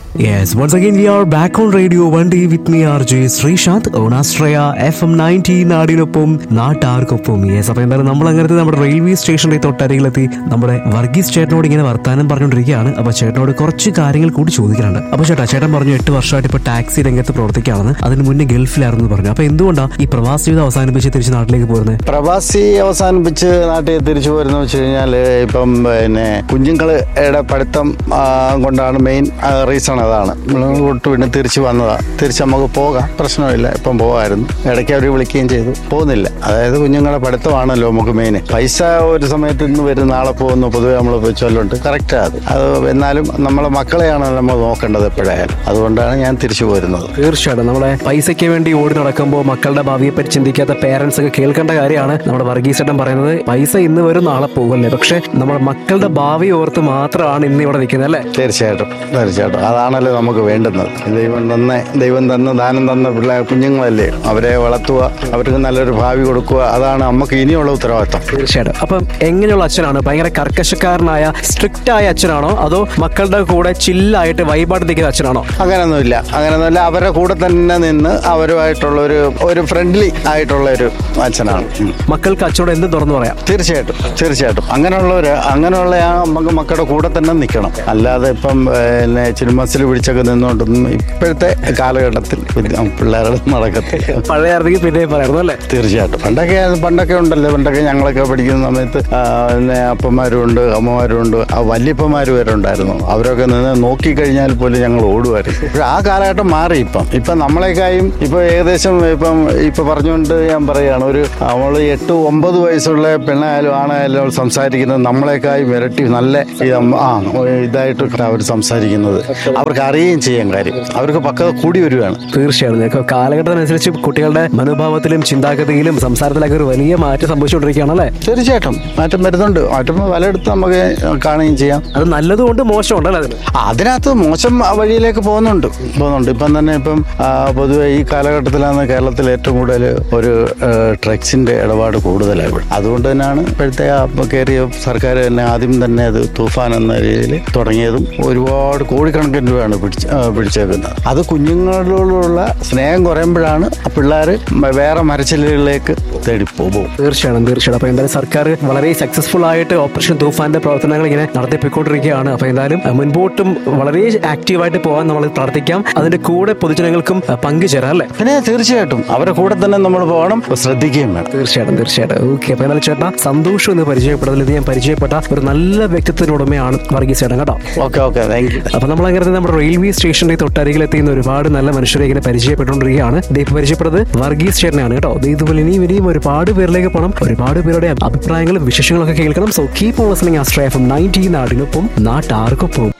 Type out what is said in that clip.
Yes, once again we are back on Radio 1D with me RJ Sreesanth on Astraya FM 90 നാടിനൊപ്പം നാട്ടാർക്കൊപ്പം yes അപ്പൊ എന്തായാലും നമ്മൾ അങ്ങനത്തെ നമ്മുടെ റെയിൽവേ സ്റ്റേഷന്റെ തൊട്ടരികിലെത്തി നമ്മുടെ വർഗീസ് ചേട്ടനോട് ഇങ്ങനെ വർത്താനം പറഞ്ഞുകൊണ്ടിരിക്കുകയാണ് അപ്പൊ ചേട്ടനോട് കുറച്ച് കാര്യങ്ങൾ കൂടി ചോദിക്കാനുണ്ട് അപ്പൊ ചേട്ടാ ചേട്ടൻ പറഞ്ഞു എട്ട് വർഷമായിട്ട് ഇപ്പൊ ടാക്സി രംഗത്ത് പ്രവർത്തിക്കുകയാണെന്ന് അതിന് മുന്നേ ഗൾഫിലായിരുന്നു എന്ന് പറഞ്ഞു അപ്പൊ എന്തുകൊണ്ടാണ് ഈ പ്രവാസ ജീവിതം അവസാനിപ്പിച്ച് തിരിച്ച് നാട്ടിലേക്ക് പോരുന്നത് പ്രവാസി അവസാനിപ്പിച്ച് നാട്ടിൽ തിരിച്ചു പോരുന്ന വെച്ച് കഴിഞ്ഞാൽ ഇപ്പം പിന്നെ കുഞ്ഞുങ്ങളുടെ പഠിത്തം ആ, കൊണ്ടാണ് മെയിൻ റീസൺ അതാണ് വിട്ട് പിന്നെ തിരിച്ചു വന്നതാണ് തിരിച്ച് നമുക്ക് പോകാം പ്രശ്നമില്ല ഇപ്പം പോകാമായിരുന്നു ഇടയ്ക്ക് അവർ വിളിക്കുകയും ചെയ്തു പോകുന്നില്ല അതായത് കുഞ്ഞുങ്ങളുടെ പഠിത്തമാണല്ലോ നമുക്ക് മെയിൻ പൈസ ഒരു സമയത്ത് ഇന്ന് വരും നാളെ പോകുന്നു പൊതുവെ നമ്മൾ ചൊല്ലുണ്ട് കറക്റ്റാണ് അത് അത് എന്നാലും നമ്മളെ മക്കളെയാണ് നമ്മൾ നോക്കേണ്ടത് എപ്പോഴായാലും അതുകൊണ്ടാണ് ഞാൻ തിരിച്ചു പോരുന്നത് തീർച്ചയായിട്ടും നമ്മളെ പൈസയ്ക്ക് വേണ്ടി ഓടി നടക്കുമ്പോൾ മക്കളുടെ ഭാവിയെ പറ്റി ചിന്തിക്കാത്ത പേരൻസ് ഒക്കെ കേൾക്കേണ്ട കാര്യമാണ് നമ്മുടെ വർഗീസ് ചേട്ടൻ പറയുന്നത് പൈസ ഇന്ന് വരും നാളെ പോകുമല്ലേ പക്ഷെ നമ്മുടെ മക്കളുടെ ഭാവി ഓർത്ത് മാത്രമാണ് ഇന്ന് ഇവിടെ നിൽക്കുന്നത് അല്ലേ തീർച്ചയായിട്ടും തീർച്ചയായിട്ടും അതാണല്ലോ നമുക്ക് വേണ്ടുന്നത് ദൈവം തന്ന ദൈവം തന്ന ദാനം തന്ന പിള്ളേ കുഞ്ഞുങ്ങളല്ലേ അവരെ വളർത്തുക അവർക്ക് നല്ലൊരു ഭാവി കൊടുക്കുക അതാണ് നമുക്ക് ഇനിയുള്ള ഉത്തരവാദിത്തം തീർച്ചയായിട്ടും അപ്പം എങ്ങനെയുള്ള അച്ഛനാണ് ഭയങ്കര കർക്കശക്കാരനായ സ്ട്രിക്റ്റ് ആയ അച്ഛനാണോ അതോ മക്കളുടെ കൂടെ ചില്ലായിട്ട് വൈബായിട്ട് നിൽക്കുന്ന അച്ഛനാണോ അങ്ങനെയൊന്നുമില്ല അങ്ങനെയൊന്നുമില്ല അവരുടെ കൂടെ തന്നെ നിന്ന് അവരുമായിട്ടുള്ള ഒരു ഒരു ഫ്രണ്ട്ലി ആയിട്ടുള്ള ഒരു അച്ഛനാണ് ഉം. മക്കൾക്ക് അച്ഛനോട് എന്ത് തുറന്നു പറയാം തീർച്ചയായിട്ടും തീർച്ചയായിട്ടും അങ്ങനെയുള്ളവര് അങ്ങനെയുള്ള ആ നമുക്ക് മക്കളുടെ കൂടെ തന്നെ നിൽക്കണം അല്ലാതെ ഇപ്പം പിന്നെ ചിരുമസിൽ പിടിച്ചൊക്കെ നിന്നുകൊണ്ടൊന്നും ഇപ്പോഴത്തെ കാലഘട്ടത്തിൽ വിദ്യ- പിള്ളേരുടെ നടക്കത്തില്ല പഴയ ആയിരുന്നെങ്കിൽ പിന്നെ പറയായിരുന്നു അല്ലേ തീർച്ചയായിട്ടും പണ്ടൊക്കെ പണ്ടൊക്കെ ഉണ്ടല്ലോ പണ്ടൊക്കെ ഞങ്ങളൊക്കെ പഠിക്കുന്ന സമയത്ത് ആ, പിന്നെ അപ്പന്മാരും ഉണ്ട് അമ്മമാരും ഉണ്ട് ആ വല്യപ്പന്മാരും വരെ ഉണ്ടായിരുന്നു അവരൊക്കെ നിന്ന് നോക്കിക്കഴിഞ്ഞാൽ പോലും ഞങ്ങൾ ഓടുമായിരുന്നു പക്ഷെ ആ കാലഘട്ടം മാറി ഇപ്പം ഇപ്പം നമ്മളെക്കായും ഇപ്പൊ ഏകദേശം ഇപ്പം ഇപ്പൊ പറഞ്ഞുകൊണ്ട് ഞാൻ പറയുകയാണ് ഒരു നമ്മൾ എട്ട് ഒമ്പത് വയസ്സുള്ള പെണ്ണായാലും ആണായാലും അവൾ സംസാരിക്കുന്നത് നമ്മളെക്കായും ഇരട്ടി നല്ല ഈ അമ്മ- ആ ഇതായിട്ട് അവർ സംസാരിക്കുന്നത് അവർക്ക് അറിയുകയും ചെയ്യാൻ കാര്യം അവർക്ക് പക്വത കൂടി വരികയാണ് തീർച്ചയായും ഇതൊക്കെ കാലഘട്ടത്തിനനുസരിച്ച് കുട്ടികളുടെ മനോഭാവത്തിലും ചിന്താഗതിയിലും സംസാരത്തിലൊക്കെ ഒരു വലിയ മാറ്റം സംഭവിച്ചുകൊണ്ടിരിക്കുകയാണ് അല്ലേ തീർച്ചയായിട്ടും മാറ്റം വരുന്നുണ്ട് മാറ്റം പലയിടത്തും നമുക്ക് കാണുകയും ചെയ്യാം അത് നല്ലതുകൊണ്ട് മോശമുണ്ട് അല്ലേ അതിന് ആ, അതിനകത്ത് മോശം വഴിയിലേക്ക് പോകുന്നുണ്ട് പോകുന്നുണ്ട് ഇപ്പം തന്നെ ഇപ്പം ആ, പൊതുവെ ഈ കാലഘട്ടത്തിലാണ് കേരളത്തിൽ ഏറ്റവും കൂടുതൽ ഒരു ഡ്രഗ്സിന്റെ ഇടപാട് കൂടുതലായി ഇവിടെ. അതുകൊണ്ട് തന്നെയാണ് ഇപ്പോഴത്തെ ആ കയറിയ സർക്കാർ തന്നെ ആദ്യം തന്നെ അത് തൂഫാൻ എന്ന രീതിയിൽ തുടങ്ങിയതും ഒരുപാട് കോടിക്കണക്കിന് രൂപയാണ് പിടിച്ച് ആ, പിടിച്ചേക്കുന്നത് അത് കുഞ്ഞുങ്ങളോടുള്ള സ്നേഹം കുറയുമ്പോഴാണ് പിള്ളേർ വേറെ മരച്ചില്ലുകളിലേക്ക് തേടി പോകും തീർച്ചയായും തീർച്ചയായും അപ്പൊ എന്തായാലും സർക്കാർ വളരെ സക്സസ്ഫുൾ ആയിട്ട് ഓപ്പറേഷൻ തൂഫാന്റെ പ്രവർത്തനങ്ങൾ ഇങ്ങനെ നടത്തിപ്പോയിക്കൊണ്ടിരിക്കുകയാണ് അപ്പൊ എന്തായാലും അഹ് മുൻപോട്ടും വളരെ ആക്റ്റീവായിട്ട് പോകാൻ നമ്മൾ പ്രാർത്ഥിക്കാം അതിന്റെ കൂടെ പൊതുജനങ്ങൾക്കും അഹ് പങ്കുചേരാം അല്ലേ പിന്നെ തീർച്ചയായിട്ടും അവരുടെ കൂടെ തന്നെ നമ്മൾ പോകണം ശ്രദ്ധിക്കുകയും വേണം തീർച്ചയായിട്ടും തീർച്ചയായിട്ടും ഓക്കെ അപ്പൊ എന്നാലും ചേട്ടാ സന്തോഷം എന്ന് പരിചയപ്പെട്ടതിൽ ഇത് ഞാൻ പരിചയപ്പെട്ട ഒരു നല്ല വ്യക്തിത്വത്തിനുടമയാണ് വർഗീസ് ചേട്ടൻ കേട്ടോ ഓക്കെ ഓക്കെ താങ്ക് യു അപ്പൊ നമ്മൾ അങ്ങനെ നമ്മുടെ റെയിൽവേ സ്റ്റേഷന്റെ തൊട്ടരികിലെത്തിയുന്ന ഒരുപാട് നല്ല മനുഷ്യരെ ഇങ്ങനെ പരിചയപ്പെട്ടുകൊണ്ടിരിക്കുകയാണ് ദേ ഇപ്പൊ പരിചയപ്പെട്ടത് വർഗീസ് ചേട്ടനാണ് കേട്ടോ ദേ ഇതുപോലെ ഇനിയും ഇനിയും ഒരുപാട് പേരിലേക്ക് പോകണം ഒരുപാട് പേരുടെ അഭിപ്രായങ്ങളും വിശേഷങ്ങളൊക്കെ കേൾക്കണം സോ കീപ് ഓൺ ലിസണിംഗ് ആസ്ട്രേ എഫ് എം നയൻറ്റീൻ നാടിനൊപ്പം നാട്ടാർക്കൊപ്പം